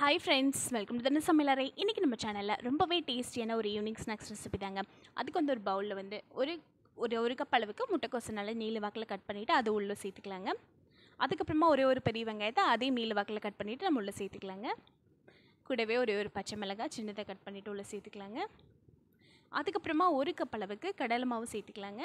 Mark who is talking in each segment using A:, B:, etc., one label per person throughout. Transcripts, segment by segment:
A: hi friends welcome to தன சமையலறை இன்றைக்கி நம்ம சேனலில் ரொம்பவே டேஸ்டியான ஒரு ஈவினிங் ஸ்நாக்ஸ் ரெசிபி தாங்க அதுக்கு வந்து ஒரு பவுலில் வந்து ஒரு ஒரு ஒரு கப் அளவுக்கு முட்டைக்கோசை நல்லா நீல வாக்கில் கட் பண்ணிவிட்டு அது உள்ளே சேர்த்துக்கலாங்க அதுக்கப்புறமா ஒரே ஒரு பெரிய வெங்காயத்தை அதே நீல வாக்கில் கட் பண்ணிவிட்டு நம்ம உள்ளே சேர்த்துக்கலாங்க கூடவே ஒரே ஒரு பச்சை மிளகாய் சின்னதாக கட் பண்ணிவிட்டு உள்ளே சேர்த்துக்கலாங்க அதுக்கப்புறமா ஒரு கப் அளவுக்கு கடலை மாவு சேர்த்துக்கலாங்க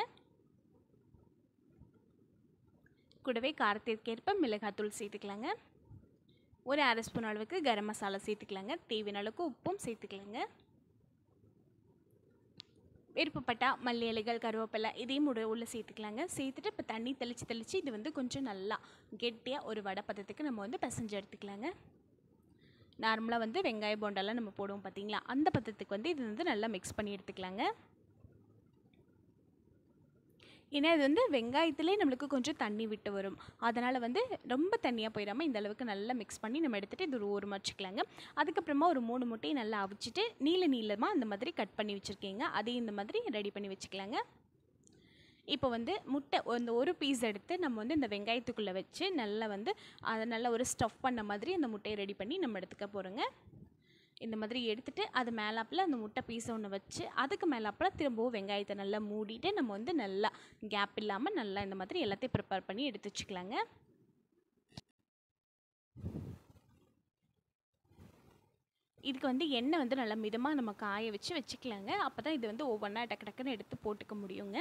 A: கூடவே காரத்திற்கேற்ப மிளகாத்தூள் சேர்த்துக்கலாங்க ஒரு அரை ஸ்பூன் அளவுக்கு கரம் மசாலா சேர்த்துக்கலாங்க தேவையான அளவுக்கு உப்பும் சேர்த்துக்கலாங்க விருப்பப்பட்டா மல்லி இலைகள் கருவேப்பிலை இதையும் உட உள்ளே சேர்த்துக்கலாங்க சேர்த்துட்டு இப்போ தண்ணி தெளித்து தெளித்து இது வந்து கொஞ்சம் நல்லா கெட்டியாக ஒரு வடை பதத்துக்கு நம்ம வந்து பிசைஞ்சு எடுத்துக்கலாங்க நார்மலாக வந்து வெங்காய போண்டெல்லாம் நம்ம போடுவோம் பார்த்தீங்களா அந்த பதத்துக்கு வந்து இது வந்து நல்லா மிக்ஸ் பண்ணி எடுத்துக்கலாங்க ஏன்னா இது வந்து வெங்காயத்திலே நம்மளுக்கு கொஞ்சம் தண்ணி விட்டு வரும் அதனால் வந்து ரொம்ப தண்ணியாக போயிடாமல் இந்த அளவுக்கு நல்லா மிக்ஸ் பண்ணி நம்ம எடுத்துகிட்டு இது ஒரு ஓரமாக வச்சுக்கலாங்க அதுக்கப்புறமா ஒரு மூணு முட்டையை நல்லா அவிச்சிட்டு நீல நீளமாக அந்த மாதிரி கட் பண்ணி வச்சுருக்கீங்க அதையும் இந்த மாதிரி ரெடி பண்ணி வச்சுக்கலாங்க இப்போ வந்து முட்டை அந்த ஒரு பீஸ் எடுத்து நம்ம வந்து இந்த வெங்காயத்துக்குள்ளே வச்சு நல்லா வந்து அதை நல்லா ஒரு ஸ்டஃப் பண்ண மாதிரி அந்த முட்டையை ரெடி பண்ணி நம்ம எடுத்துக்க போகிறோங்க இந்த மாதிரி எடுத்துகிட்டு அது மேலாப்பில் அந்த முட்டை பீஸை ஒன்று வச்சு அதுக்கு மேலாப்பில் திரும்பவும் வெங்காயத்தை நல்லா மூடிட்டு நம்ம வந்து நல்லா கேப் இல்லாமல் நல்லா இந்த மாதிரி எல்லாத்தையும் ப்ரிப்பேர் பண்ணி எடுத்து வச்சுக்கலாங்க இதுக்கு வந்து எண்ணெய் வந்து நல்லா மிதமாக நம்ம காய வச்சு வச்சுக்கலாங்க அப்போ தான் இது வந்து ஒவ்வொன்றா டக்கு டக்குன்னு எடுத்து போட்டுக்க முடியுங்க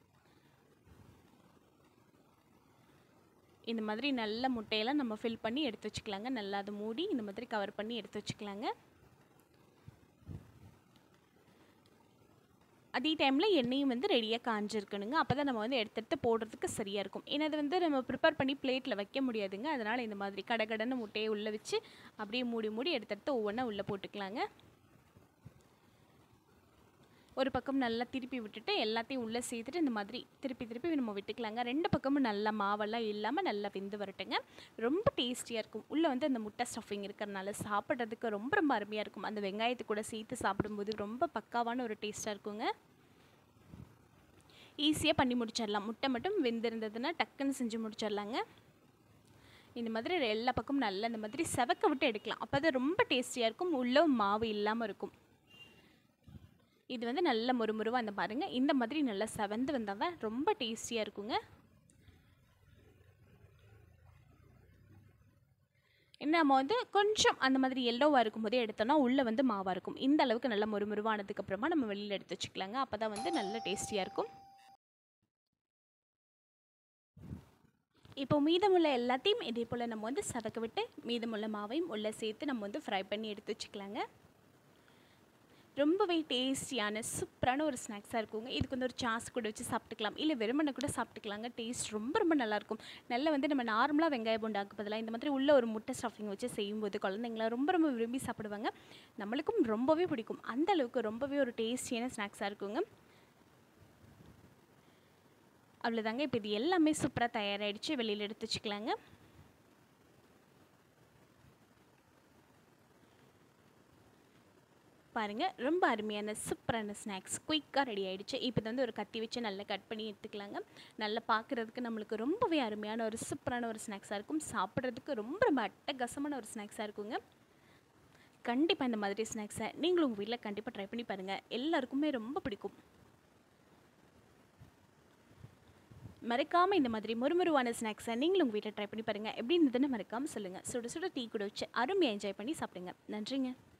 A: இந்த மாதிரி நல்ல முட்டையெல்லாம் நம்ம ஃபில் பண்ணி எடுத்து வச்சுக்கலாங்க நல்லா அதை மூடி இந்த மாதிரி கவர் பண்ணி எடுத்து வச்சுக்கலாங்க அதே டைமில் எண்ணெயும் வந்து ரெடியாக காஞ்சிருக்கணுங்க அப்போ தான் நம்ம வந்து எடுத்து எடுத்து போடுறதுக்கு சரியாக இருக்கும் ஏன்னா அது வந்து நம்ம ப்ரிப்பேர் பண்ணி பிளேட்டில் வைக்க முடியாதுங்க அதனால் இந்த மாதிரி கடகடன்னு முட்டையை உள்ளே வச்சு அப்படியே மூடி மூடி எடுத்து எடுத்து ஒவ்வொன்றா உள்ளே போட்டுக்கலாங்க ஒரு பக்கம் நல்லா திருப்பி விட்டுட்டு எல்லாத்தையும் உள்ளே சேர்த்துட்டு இந்த மாதிரி திருப்பி திருப்பி நம்ம விட்டுக்கலாங்க ரெண்டு பக்கமும் நல்லா மாவெல்லாம் இல்லாமல் நல்லா வெந்து வரட்டுங்க ரொம்ப டேஸ்டியாக இருக்கும் உள்ளே வந்து அந்த முட்டை ஸ்டஃபிங் இருக்கிறனால சாப்பிட்றதுக்கு ரொம்ப ரொம்ப அருமையாக இருக்கும் அந்த வெங்காயத்து கூட சேர்த்து சாப்பிடும்போது ரொம்ப பக்காவான ஒரு டேஸ்ட்டாக இருக்குங்க ஈஸியாக பண்ணி முடிச்சிடலாம் முட்டை மட்டும் வெந்திருந்ததுன்னா டக்குன்னு செஞ்சு முடிச்சிடலாங்க இந்த மாதிரி எல்லா பக்கமும் நல்லா இந்த மாதிரி செவக்க விட்டு எடுக்கலாம் அப்போ அது ரொம்ப டேஸ்டியாக இருக்கும் உள்ளே மாவு இல்லாமல் இருக்கும் இது வந்து நல்ல முறுமுறுவாக இந்த பாருங்கள் இந்த மாதிரி நல்லா செவந்து வந்தால் தான் ரொம்ப டேஸ்டியாக இருக்குங்க நம்ம வந்து கொஞ்சம் அந்த மாதிரி எல்லோவாக இருக்கும்போதே எடுத்தோம்னா உள்ளே வந்து மாவாக இருக்கும் இந்த அளவுக்கு நல்லா முறுமுறுவானதுக்கப்புறமா நம்ம வெளியில் எடுத்து வச்சுக்கலாங்க அப்போ தான் வந்து நல்ல டேஸ்டியாக இருக்கும் இப்போ மீதமுள்ள எல்லாத்தையும் இதே போல் நம்ம வந்து சதக்க விட்டு மீதமுள்ள மாவையும் உள்ளே சேர்த்து நம்ம வந்து ஃப்ரை பண்ணி எடுத்து வச்சுக்கலாங்க ரொம்பவே டேஸ்டியான சூப்பரான ஒரு ஸ்நாக்ஸாக இருக்குங்க இதுக்கு வந்து ஒரு சாஸ் கூட வச்சு சாப்பிட்டுக்கலாம் இல்லை வெறுமனை கூட சாப்பிட்டுக்கலாங்க டேஸ்ட் ரொம்ப ரொம்ப நல்லாயிருக்கும் நல்லா வந்து நம்ம நார்மலாக வெங்காய போண்டாக்கு பதிலாக இந்த மாதிரி உள்ள ஒரு முட்டை ஸ்டஃபிங் வச்சு செய்யும்போது குழந்தைங்களாம் ரொம்ப ரொம்ப விரும்பி சாப்பிடுவாங்க நம்மளுக்கும் ரொம்பவே பிடிக்கும் அந்த அளவுக்கு ரொம்பவே ஒரு டேஸ்டியான ஸ்நாக்ஸாக இருக்குங்க அவ்வளோதாங்க இப்போ இது எல்லாமே சூப்பராக தயாராகிடுச்சு வெளியில் எடுத்து வச்சுக்கலாங்க பாருங்கள் ரொம்ப அருமையான சூப்பரான ஸ்நாக்ஸ் குயிக்காக ரெடி ஆகிடுச்சு இப்போ வந்து ஒரு கத்தி வச்சு நல்லா கட் பண்ணி எடுத்துக்கலாங்க நல்லா பார்க்குறதுக்கு நம்மளுக்கு ரொம்பவே அருமையான ஒரு சூப்பரான ஒரு ஸ்நாக்ஸாக இருக்கும் சாப்பிட்றதுக்கு ரொம்ப ரொம்ப அட்டகாசமான ஒரு ஸ்நாக்ஸாக இருக்குங்க கண்டிப்பாக இந்த மாதிரி ஸ்நாக்ஸை நீங்களும் உங்கள் வீட்டில் கண்டிப்பாக ட்ரை பண்ணி பாருங்கள் எல்லாருக்குமே ரொம்ப பிடிக்கும் மறக்காமல் இந்த மாதிரி முறுமுறுவான ஸ்நாக்ஸை நீங்களும் உங்கள் வீட்டில் ட்ரை பண்ணி பாருங்கள் எப்படி இருந்ததுன்னு மறக்காமல் சொல்லுங்கள் சுட சுட டீ கூட வச்சு அருமையாக என்ஜாய் பண்ணி சாப்பிடுங்க நன்றிங்க